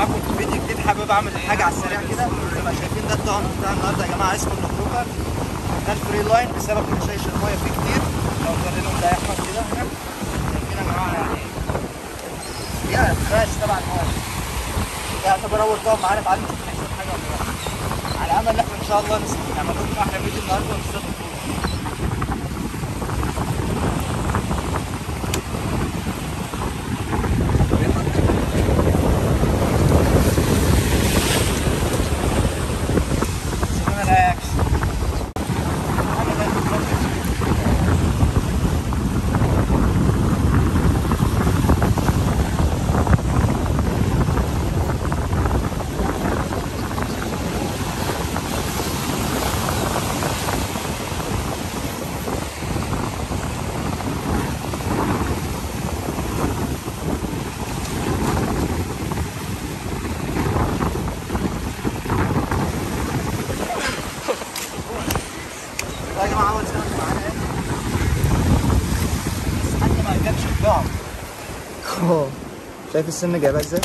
معاكم في فيديو جديد حابب اعمل حاجه على السريع كده تبقى شايفين ده الطقم بتاع النهارده يا جماعه اسمه النخروكه ده الفري لاين بسبب رشاش الميه فيه كتير لو ورينهم ده يحفظ كده هنا شايفين يا جماعه يعني ايه يا فراش طبعا الميه ده يعتبر اول طقم معانا تعالوا نشوف هيحصل حاجه ولا لا على امل ان احنا ان شاء الله نس- نعمل لكم احلى فيديو النهارده ونصطاد الفول. سيبونا الاكشن ده يا جماعه اول سنه معانا ايه بس حتى ما جابش الجعر شايف السن جايبها ازاي؟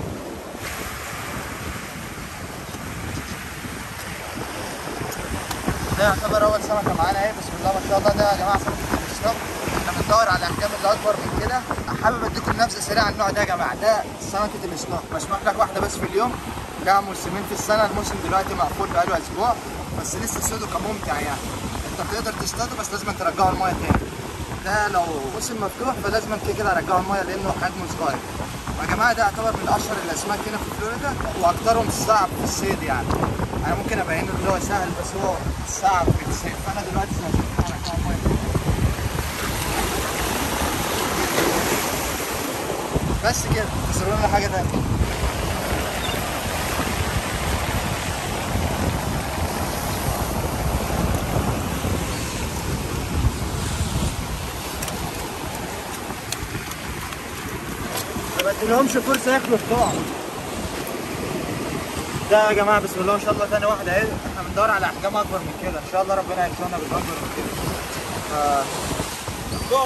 ده يعتبر اول سمكه معانا اهي بسم الله ما شاء الله ده يا جماعه سمكه الستوب احنا بندور على الاحجام اللي اكبر من كده حابب اديكم نبذه سريعه عن النوع ده يا جماعه ده سمكه السنوك مسموح لك واحده بس في اليوم لها موسمين في السنه الموسم دلوقتي مقفول بقاله اسبوع بس لسه صيده كممتع يعني انت بتقدر تصطاده بس لازم ترجعه المايه تاني ده لو موسم مفتوح فلازم كده كده ارجعه المايه لانه حجمه صغير يا جماعه ده يعتبر من اشهر الاسماك هنا في فلوريدا واكثرهم صعب في الصيد يعني انا ممكن ابين اللي هو سهل بس هو صعب في الصيد فانا دلوقتي زي ما شايفين هرجعه المايه بس كده بس لنا حاجه تانيه ما بديلهمش فرصه ياكلوا الطعم ده يا جماعه بسم الله ما شاء الله تاني واحده اهي احنا بندور على احجام اكبر من كده ان شاء الله ربنا يكرمنا بالاكبر من كده ف... جو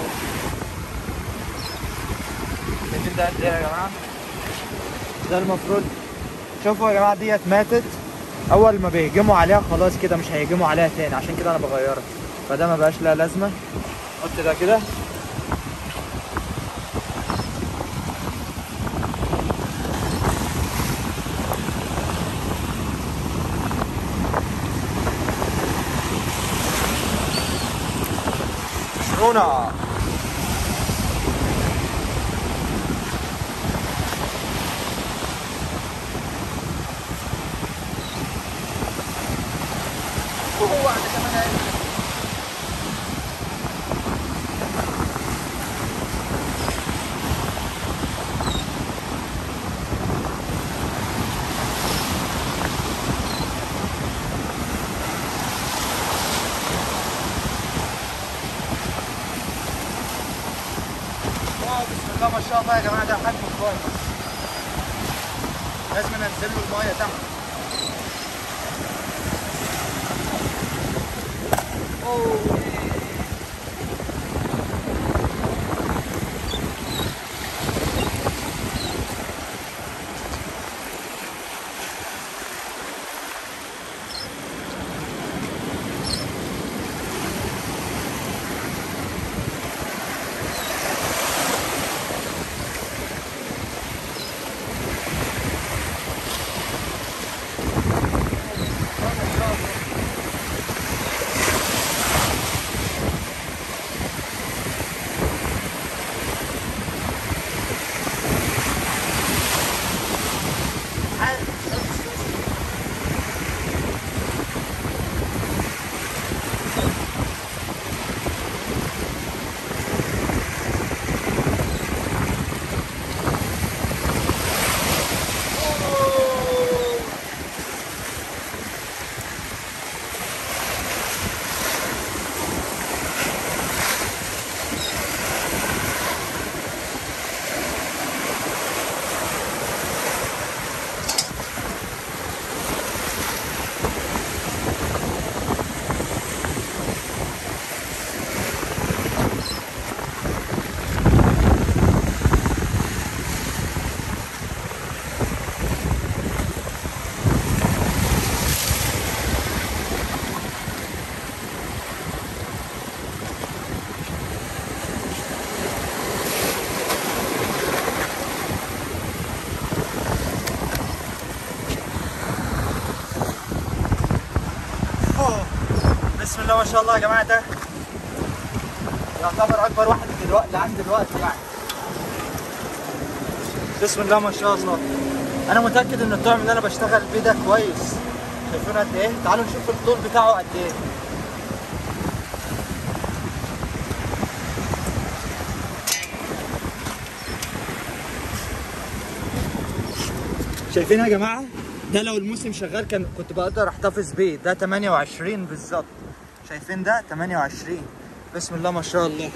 شايفين ده قد ايه يا جماعه ده المفروض شوفوا يا جماعه ديت ماتت اول ما بيهجموا عليها خلاص كده مش هيهجموا عليها تاني عشان كده انا بغيرها فده ما بقاش لها لازمه حط ده كده رونا وهو واحدة كمان اهي. واو بسم الله ما شاء الله يا جماعه ده حجمه كويس لازم انزل له المايه تحت اوه بسم الله ما شاء الله يا جماعه ده يعتبر اكبر واحد دلوقتي لحد دلوقتي يعني بسم الله ما شاء الله انا متاكد ان الطعم اللي انا بشتغل بيه ده كويس شايفين قد ايه تعالوا نشوف الطول بتاعه قد ايه شايفين يا جماعه ده لو الموسم شغال كان كنت بقدر احتفظ بيه ده 28 بالظبط شايفين ده 28 بسم الله ما شاء الله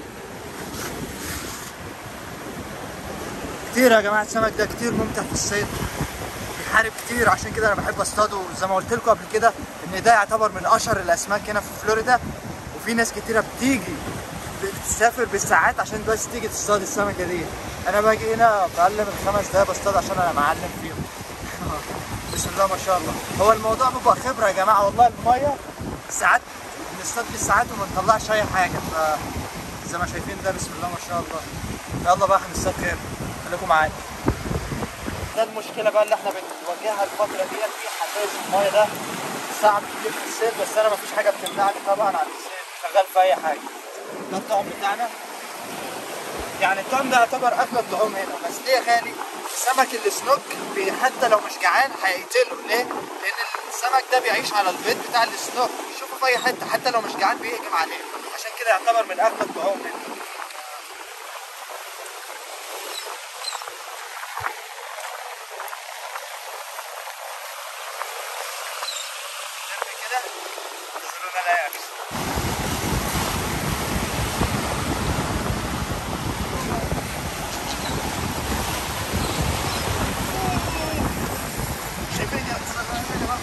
كتير يا جماعه السمك ده كتير ممتع في الصيد بيحارب كتير عشان كده انا بحب اصطاده وزي ما قلت لكم قبل كده ان ده يعتبر من اشهر الاسماك هنا في فلوريدا وفي ناس كتيره بتيجي بتسافر بالساعات عشان بس تيجي تصطاد السمكه دي انا باجي هنا بعلم الخمس دقايق بصطاد عشان انا معلم فيهم بسم الله ما شاء الله هو الموضوع بيبقى خبره يا جماعه والله الميه ساعات بنصطاد بالساعات وما نطلعش اي حاجه ف زي ما شايفين ده بسم الله ما شاء الله يلا بقى هنصطاد غير خليكم معايا ده المشكله بقى اللي احنا بنواجهها الفتره ديت في حساس الميه ده صعب كتير في الصيد بس انا مفيش حاجه بتمنعني طبعا عن الصيد شغال في اي حاجه ده الطعم بتاعنا يعني الطعم ده يعتبر اغلى الطعوم هنا بس ليه يا غالي سمك السنوك بي- حتى لو مش جعان هيقتله ليه؟ لان السمك ده بيعيش على البيض بتاع السنوك بيشوفه في اي حته حتى لو مش جعان بيهجم عليه عشان كده يعتبر من اغلى الطعوم هنا شايف كده نزلونا لا يعكس شايفين يا جماعه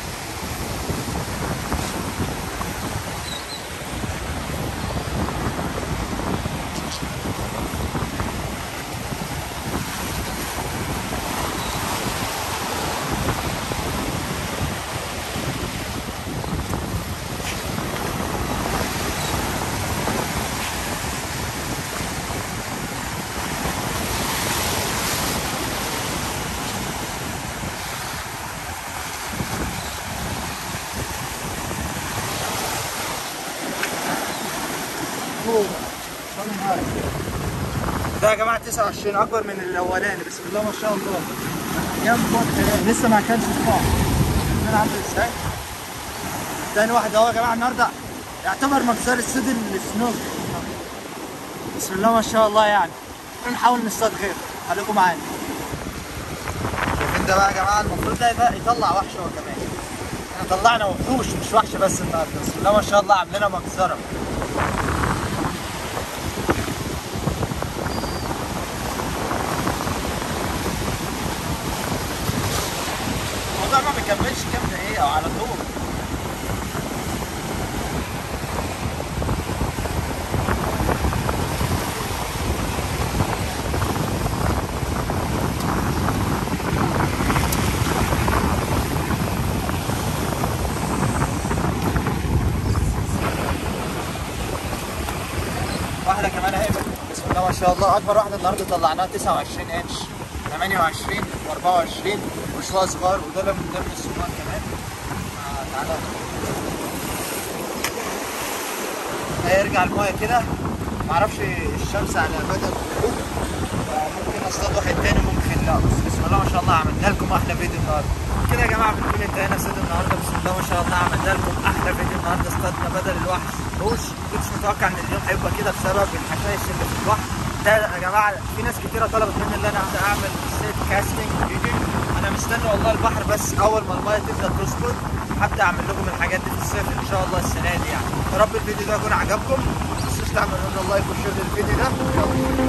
ده يا جماعه 29 اكبر من الاولاني بسم الله ما شاء الله جنب وقت لسه ما كانش صباح انا عامل ازاي تاني واحد اهو يا جماعه النهارده يعتبر مجزر الصيد السنوك بسم الله ما شاء الله يعني نحاول نصطاد غير خليكم معانا شايفين ده بقى يا جماعه المفروض ده يبقى يطلع وحش هو كمان احنا طلعنا وحوش مش وحش بس النهارده بسم الله ما شاء الله عاملينها مجزره الموضوع ما بيكملش كام دقيقة على طول واحدة كمان اهي بسم الله ما شاء الله أكبر واحدة النهاردة طلعناها 29 انش 28 و24 وشوية صغار ودول من ضمن الصغار كمان آه، تعالى هيرجع المايه كده معرفش الشمس على مدى الغروب آه، ممكن اصطاد واحد تاني ممكن لا بس بسم الله ما شاء الله عملنا لكم احلى فيديو النهارده كده يا جماعه بنكون انتهينا صيد النهارده بسم الله ما شاء الله عملنا لكم احلى فيديو النهارده اصطادنا بدل الوحش وحوش كنتش متوقع ان اليوم هيبقى كده بسبب الحشائش اللي في البحر ده يا جماعه في ناس كتيره طلبت مني ان انا أبدأ اعمل سيت كاستنج فيديو انا مستني والله البحر بس اول ما المايه تبدا تسقط هبدا اعمل لكم الحاجات دي في الصيف ان شاء الله السنه دي يعني يا رب الفيديو ده يكون عجبكم ما تنسوش تعملوا لنا لايك وشير للفيديو ده يلا